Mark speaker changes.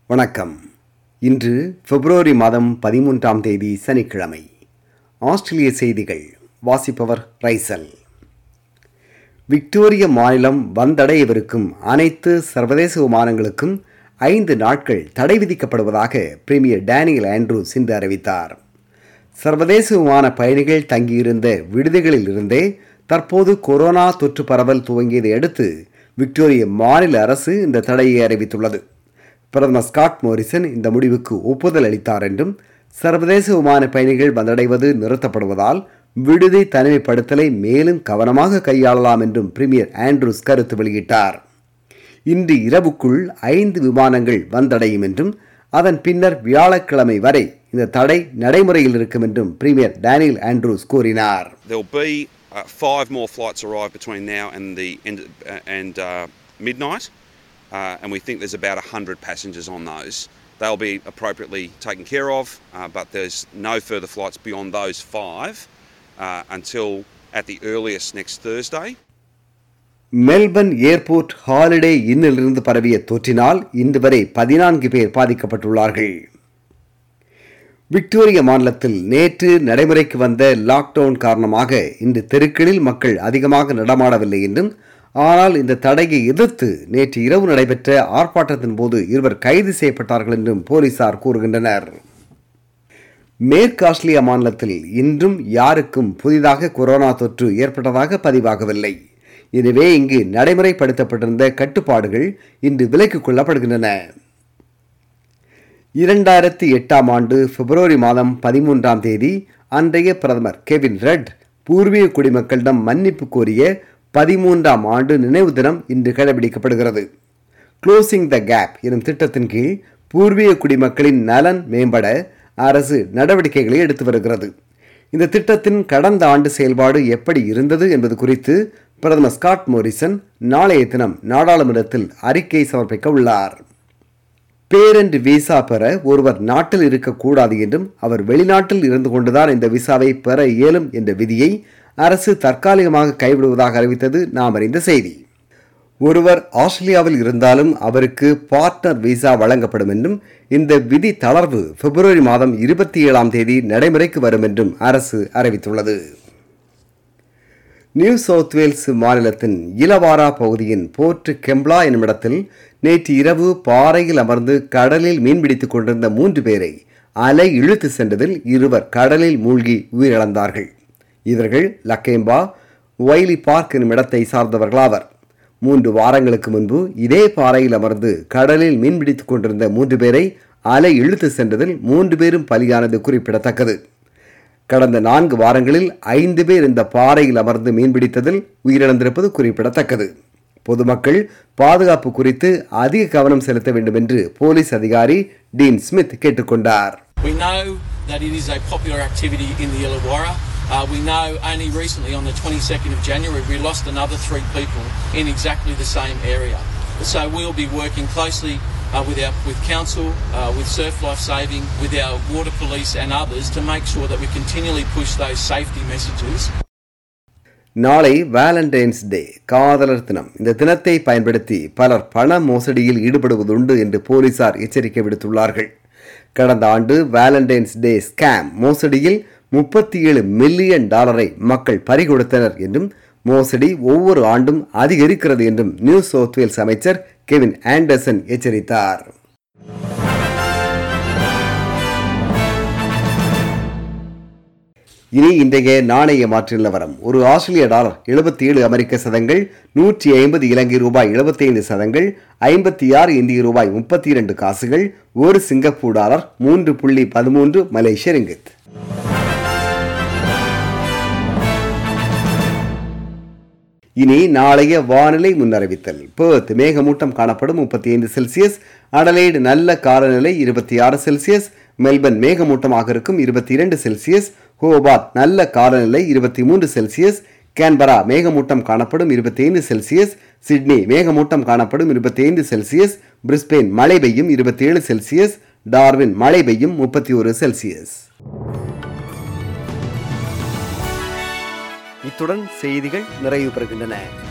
Speaker 1: வணக்கம் இன்று பிப்ரவரி மாதம் பதிமூன்றாம் தேதி சனிக்கிழமை ஆஸ்திரேலிய செய்திகள் வாசிப்பவர் ரைசல் விக்டோரிய மாநிலம் வந்தடையவிருக்கும் அனைத்து சர்வதேச விமானங்களுக்கும் ஐந்து நாட்கள் தடை விதிக்கப்படுவதாக பிரீமியர் டேனியல் ஆண்ட்ரூஸ் இன்று அறிவித்தார் சர்வதேச விமான பயணிகள் தங்கியிருந்த விடுதிகளில் இருந்தே தற்போது கொரோனா தொற்று பரவல் துவங்கியதை அடுத்து விக்டோரிய மாநில அரசு இந்த தடையை அறிவித்துள்ளது பிரதமர் ஸ்காட் மோரிசன் இந்த முடிவுக்கு ஒப்புதல் அளித்தார் என்றும் சர்வதேச விமான பயணிகள் வந்தடைவது நிறுத்தப்படுவதால் விடுதி தனிமைப்படுத்தலை மேலும் கவனமாக கையாளலாம் என்றும் பிரீமியர் ஆண்ட்ரூஸ் கருத்து வெளியிட்டார் இன்று இரவுக்குள் ஐந்து விமானங்கள் வந்தடையும் என்றும் அதன் பின்னர் வியாழக்கிழமை வரை இந்த தடை நடைமுறையில் இருக்கும் என்றும் பிரீமியர் டேனியல் ஆண்ட்ரூஸ் கூறினார்
Speaker 2: There'll be uh, five more flights arrive between now and the end uh, and uh, midnight, uh, and we think there's about hundred passengers on those. They'll be appropriately taken care of, uh, but there's no further flights beyond those five uh, until at the earliest next Thursday.
Speaker 1: Melbourne airport holiday இன்னிலிருந்து பரவிய தொற்றினால் இன்று வரை பதினான்கு பேர் பாதிக்கப்பட்டுள்ளார்கள் Victoria மாநிலத்தில் நேற்று நடைமுறைக்கு வந்த லாக்டவுன் காரணமாக இன்று தெருக்களில் மக்கள் அதிகமாக நடமாடவில்லை என்றும் ஆனால் இந்த தடையை எதிர்த்து நேற்று இரவு நடைபெற்ற ஆர்ப்பாட்டத்தின் போது இருவர் கைது செய்யப்பட்டார்கள் என்றும் போலீசார் கூறுகின்றனர் மேற்கு ஆஸ்திரேலியா மாநிலத்தில் இன்றும் யாருக்கும் புதிதாக கொரோனா தொற்று ஏற்பட்டதாக பதிவாகவில்லை எனவே இங்கு நடைமுறைப்படுத்தப்பட்டிருந்த கட்டுப்பாடுகள் இன்று விலக்கிக் கொள்ளப்படுகின்றன இரண்டாயிரத்தி எட்டாம் ஆண்டு பிப்ரவரி மாதம் பதிமூன்றாம் தேதி அன்றைய பிரதமர் கெவின் ரெட் பூர்வீக குடிமக்களிடம் மன்னிப்பு கோரிய பதிமூன்றாம் ஆண்டு நினைவு தினம் இன்று கடைபிடிக்கப்படுகிறது க்ளோசிங் த கேப் எனும் திட்டத்தின் கீழ் பூர்வீக குடிமக்களின் நலன் மேம்பட அரசு நடவடிக்கைகளை எடுத்து வருகிறது இந்த திட்டத்தின் கடந்த ஆண்டு செயல்பாடு எப்படி இருந்தது என்பது குறித்து பிரதமர் ஸ்காட் மோரிசன் நாளைய தினம் நாடாளுமன்றத்தில் அறிக்கை சமர்ப்பிக்க உள்ளார் பேரண்ட் விசா பெற ஒருவர் நாட்டில் இருக்கக்கூடாது என்றும் அவர் வெளிநாட்டில் இருந்து கொண்டுதான் இந்த விசாவை பெற இயலும் என்ற விதியை அரசு தற்காலிகமாக கைவிடுவதாக அறிவித்தது நாம் அறிந்த செய்தி ஒருவர் ஆஸ்திரேலியாவில் இருந்தாலும் அவருக்கு பார்ட்னர் விசா வழங்கப்படும் என்றும் இந்த விதி தளர்வு பிப்ரவரி மாதம் இருபத்தி ஏழாம் தேதி நடைமுறைக்கு வரும் என்றும் அரசு அறிவித்துள்ளது நியூ சவுத் வேல்ஸ் மாநிலத்தின் இலவாரா பகுதியின் போர்ட் கெம்ப்லா என்னும் இடத்தில் நேற்று இரவு பாறையில் அமர்ந்து கடலில் மீன்பிடித்துக் கொண்டிருந்த மூன்று பேரை அலை இழுத்து சென்றதில் இருவர் கடலில் மூழ்கி உயிரிழந்தார்கள் இவர்கள் லக்கேம்பா ஒய்லி பார்க் என்னும் இடத்தை சார்ந்தவர்களாவர் மூன்று வாரங்களுக்கு முன்பு இதே பாறையில் அமர்ந்து கடலில் மீன்பிடித்துக் கொண்டிருந்த மூன்று பேரை அலை இழுத்து சென்றதில் மூன்று பேரும் பலியானது குறிப்பிடத்தக்கது கடந்த நான்கு வாரங்களில் ஐந்து பேர் இந்த பாறையில் அமர்ந்து மீன்பிடித்ததில் உயிரிழந்திருப்பது குறிப்பிடத்தக்கது பொதுமக்கள் பாதுகாப்பு குறித்து அதிக கவனம் செலுத்த வேண்டும் என்று போலீஸ் அதிகாரி டீன் ஸ்மித் கேட்டுக்கொண்டார்
Speaker 3: We know that it is a popular activity in the Illawarra. Uh, we know only recently on the 22nd of January we lost another three people in exactly the same area. So we'll be working closely uh, with our with council, uh, with Surf Life Saving, with our water police and others to make sure that we continually push those safety messages.
Speaker 1: நாளை Valentine's day காதலர் தினம் இந்த தினத்தை பயன்படுத்தி பலர் பண மோசடியில் ஈடுபடுவதுண்டு என்று போலீசார் எச்சரிக்கை விடுத்துள்ளார்கள் கடந்த ஆண்டு வேலண்டைன்ஸ் டே ஸ்கேம் மோசடியில் முப்பத்தி ஏழு மில்லியன் டாலரை மக்கள் பறிகொடுத்தனர் என்றும் மோசடி ஒவ்வொரு ஆண்டும் அதிகரிக்கிறது என்றும் நியூ சவுத் வேல்ஸ் அமைச்சர் கெவின் ஆண்டர்சன் எச்சரித்தார் இனி இன்றைய நாணய மாற்று நிலவரம் ஒரு ஆஸ்திரேலிய டாலர் எழுபத்தி ஏழு அமெரிக்க சதங்கள் நூற்றி ஐம்பது இலங்கை ரூபாய் எழுபத்தி ஐந்து சதங்கள் ஐம்பத்தி ஆறு இந்திய ரூபாய் முப்பத்தி இரண்டு காசுகள் ஒரு சிங்கப்பூர் டாலர் மூன்று புள்ளி பதிமூன்று மலேசிய ரிங்கித் இனி நாளைய வானிலை முன்னறிவித்தல் பேர்த் மேகமூட்டம் காணப்படும் முப்பத்தி ஐந்து செல்சியஸ் அடலைடு நல்ல காலநிலை இருபத்தி ஆறு செல்சியஸ் மெல்பர்ன் மேகமூட்டமாக இருக்கும் இருபத்தி இரண்டு செல்சியஸ் ஹோபார்ட் நல்ல காலநிலை இருபத்தி மூன்று செல்சியஸ் கேன்பரா மேகமூட்டம் காணப்படும் இருபத்தி ஐந்து செல்சியஸ் சிட்னி மேகமூட்டம் காணப்படும் இருபத்தி ஐந்து செல்சியஸ் பிரிஸ்பெயின் மழை பெய்யும் இருபத்தி ஏழு செல்சியஸ் டார்வின் மழை பெய்யும் முப்பத்தி ஒரு செல்சியஸ் இத்துடன் செய்திகள் நிறைவு பெறுகின்றன